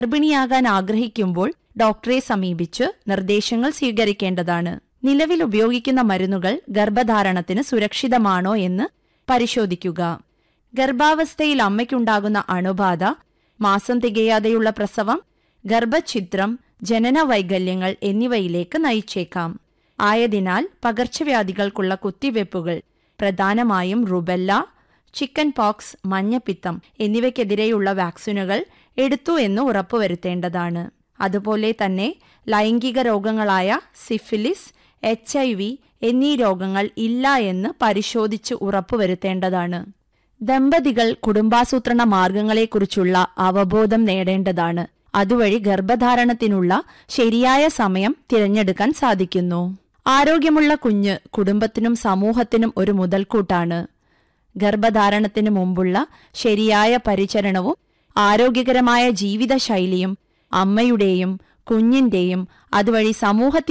ഗർഭിണിയാകാൻ ആഗ്രഹിക്കുമ്പോൾ ഡോക്ടറെ സമീപിച്ച് നിർദ്ദേശങ്ങൾ സ്വീകരിക്കേണ്ടതാണ് നിലവിൽ ഉപയോഗിക്കുന്ന മരുന്നുകൾ ഗർഭധാരണത്തിന് സുരക്ഷിതമാണോ എന്ന് പരിശോധിക്കുക ഗർഭാവസ്ഥയിൽ അമ്മയ്ക്കുണ്ടാകുന്ന അണുബാധ മാസം തികയാതെയുള്ള പ്രസവം ഗർഭഛിദ്രം ജനന വൈകല്യങ്ങൾ എന്നിവയിലേക്ക് നയിച്ചേക്കാം ആയതിനാൽ പകർച്ചവ്യാധികൾക്കുള്ള കുത്തിവെപ്പുകൾ പ്രധാനമായും റുബെല്ല ചിക്കൻ പോക്സ് മഞ്ഞപ്പിത്തം എന്നിവയ്ക്കെതിരെയുള്ള വാക്സിനുകൾ എടുത്തു എന്ന് ഉറപ്പുവരുത്തേണ്ടതാണ് അതുപോലെ തന്നെ ലൈംഗിക രോഗങ്ങളായ സിഫിലിസ് എച്ച് ഐ വി എന്നീ രോഗങ്ങൾ ഇല്ല എന്ന് പരിശോധിച്ച് ഉറപ്പുവരുത്തേണ്ടതാണ് ദമ്പതികൾ കുടുംബാസൂത്രണ മാർഗങ്ങളെക്കുറിച്ചുള്ള അവബോധം നേടേണ്ടതാണ് അതുവഴി ഗർഭധാരണത്തിനുള്ള ശരിയായ സമയം തിരഞ്ഞെടുക്കാൻ സാധിക്കുന്നു ആരോഗ്യമുള്ള കുഞ്ഞ് കുടുംബത്തിനും സമൂഹത്തിനും ഒരു മുതൽക്കൂട്ടാണ് ഗർഭധാരണത്തിന് മുമ്പുള്ള ശരിയായ പരിചരണവും ആരോഗ്യകരമായ ജീവിതശൈലിയും അമ്മയുടെയും കുഞ്ഞിന്റെയും അതുവഴി സമൂഹത്തിൽ